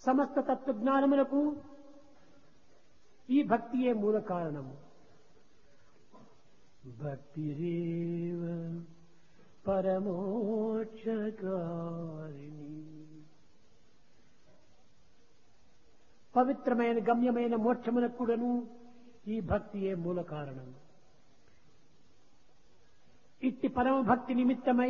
సమస్త తత్వజ్ఞానములకు ఈ భక్తియే మూల కారణము భక్తిరేవ పరమోక్షకారిణి పవిత్రమైన గమ్యమైన మోక్షమునకు కూడాను ఈ భక్తియే మూల కారణం ఇట్టి పరమ భక్తి నిమిత్తమై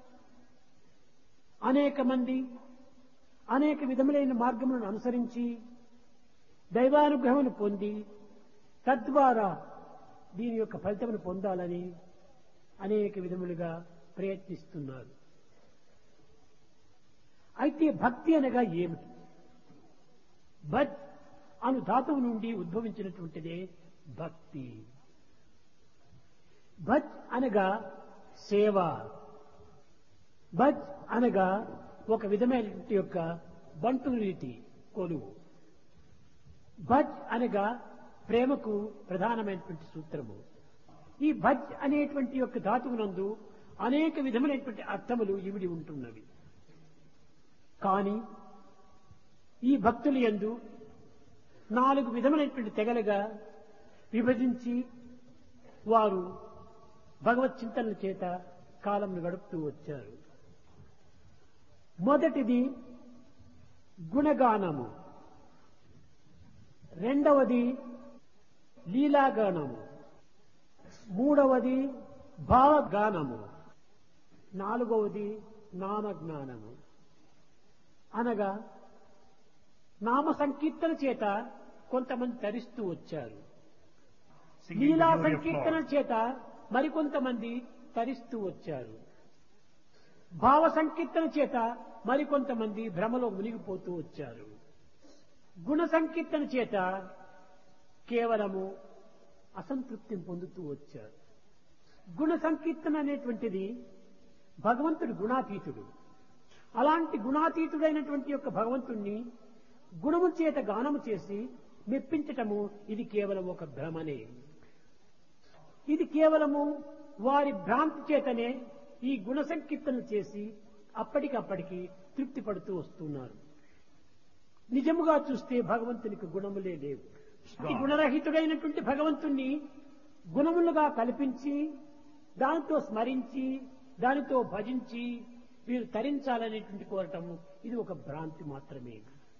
అనేక మంది అనేక విధములైన మార్గములను అనుసరించి దైవానుగ్రహమును పొంది తద్వారా దీని యొక్క ఫలితమును పొందాలని అనేక విధములుగా ప్రయత్నిస్తున్నారు అయితే భక్తి అనగా ఏమిటి భజ్ అను ధాతువు నుండి ఉద్భవించినటువంటిదే భక్తి భజ్ అనగా సేవ భజ్ అనగా ఒక విధమైనటువంటి యొక్క బంటు రీతి కొలువు భజ్ అనగా ప్రేమకు ప్రధానమైనటువంటి సూత్రము ఈ భజ్ అనేటువంటి యొక్క ధాతువునందు అనేక విధములైనటువంటి అర్థములు ఇవిడి ఉంటున్నవి కానీ ఈ భక్తులు యందు నాలుగు విధములైనటువంటి తెగలుగా విభజించి వారు భగవత్ చింతనల చేత కాలంను గడుపుతూ వచ్చారు మొదటిది గుణగానము రెండవది లీలాగానము మూడవది భావగానము నాలుగవది నామజ్ఞానము అనగా నామ సంకీర్తన చేత కొంతమంది తరిస్తూ వచ్చారు Singing the Leela glory of సంకీర్తన God. చేత మరికొంతమంది తరిస్తూ వచ్చారు భావ సంకీర్తన చేత మరికొంతమంది భ్రమలో మునిగిపోతూ వచ్చారు గుణ సంకీర్తన చేత కేవలము అసంతృప్తిని పొందుతూ వచ్చారు గుణ సంకీర్తన అనేటువంటిది భగవంతుడు గుణాతీతుడు అలాంటి గుణాతీతుడైనటువంటి యొక్క భగవంతుణ్ణి గుణము చేత గానము చేసి మెప్పించటము ఇది కేవలం ఒక భ్రమనే ఇది కేవలము వారి భ్రాంతి చేతనే ఈ గుణ సంకీర్తన చేసి అప్పటికప్పటికి తృప్తి పడుతూ వస్తున్నారు నిజముగా చూస్తే భగవంతునికి గుణములే లేవు ఈ గుణరహితుడైనటువంటి భగవంతుణ్ణి గుణములుగా కల్పించి దానితో స్మరించి దానితో భజించి వీరు తరించాలనేటువంటి కోరటము ఇది ఒక భ్రాంతి మాత్రమే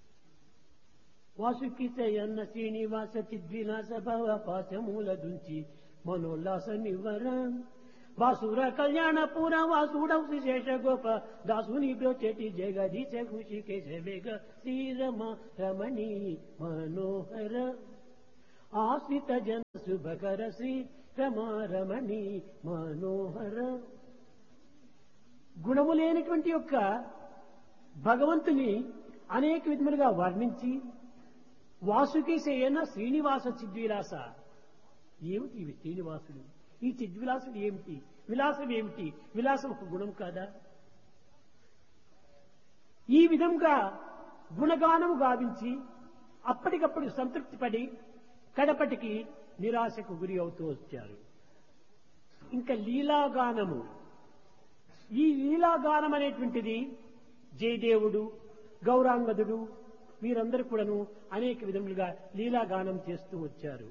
వాసుకి అన్న శ్రీనివాస చిద్విలాస భవ పాశమూల దుంచి మనోల్లాస నివర వాసుర కళ్యాణ పూర వాసుడౌ శేష గోప దాసుని బ్రోచెటి జగదీశ ఖుషి కేశ వేగ శ్రీరమ రమణి మనోహర ఆశ్రిత జన శుభకర శ్రీ రమారమణి మనోహర గుణము లేనటువంటి యొక్క భగవంతుని అనేక విధములుగా వర్ణించి వాసుకి సేయన శ్రీనివాస చిద్విలాస ఏమిటి ఇవి శ్రీనివాసుడు ఈ చిద్విలాసుడు ఏమిటి విలాసం ఏమిటి విలాసం ఒక గుణం కాదా ఈ విధంగా గుణగానము గావించి అప్పటికప్పుడు సంతృప్తి పడి కడపటికి నిరాశకు గురి అవుతూ వచ్చారు ఇంకా లీలాగానము ఈ లీలాగానం అనేటువంటిది జయదేవుడు గౌరాంగదుడు వీరందరూ కూడాను అనేక విధములుగా లీలాగానం చేస్తూ వచ్చారు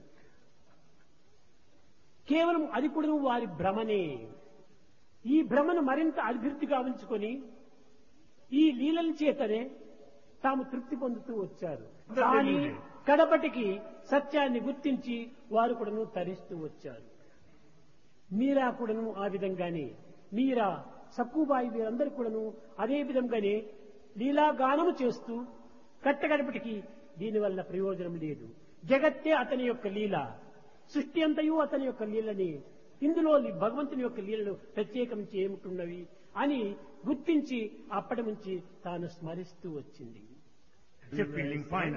కేవలం అది కూడా వారి భ్రమనే ఈ భ్రమను మరింత అభివృద్ధి గావించుకొని ఈ లీలల చేతనే తాము తృప్తి పొందుతూ వచ్చారు కానీ కడపటికి సత్యాన్ని గుర్తించి వారు కూడాను తరిస్తూ వచ్చారు మీరా కూడాను ఆ విధంగానే మీరా సక్కుబాయి వీరందరూ కూడాను అదే విధంగానే లీలాగానము చేస్తూ కట్టగడపటికి దీనివల్ల ప్రయోజనం లేదు జగత్తే అతని యొక్క లీల సృష్టి అంతయు అతని యొక్క లీలని ఇందులో భగవంతుని యొక్క లీలలు ప్రత్యేకించి ఏమిటున్నవి అని గుర్తించి అప్పటి నుంచి తాను స్మరిస్తూ వచ్చింది Feeling fine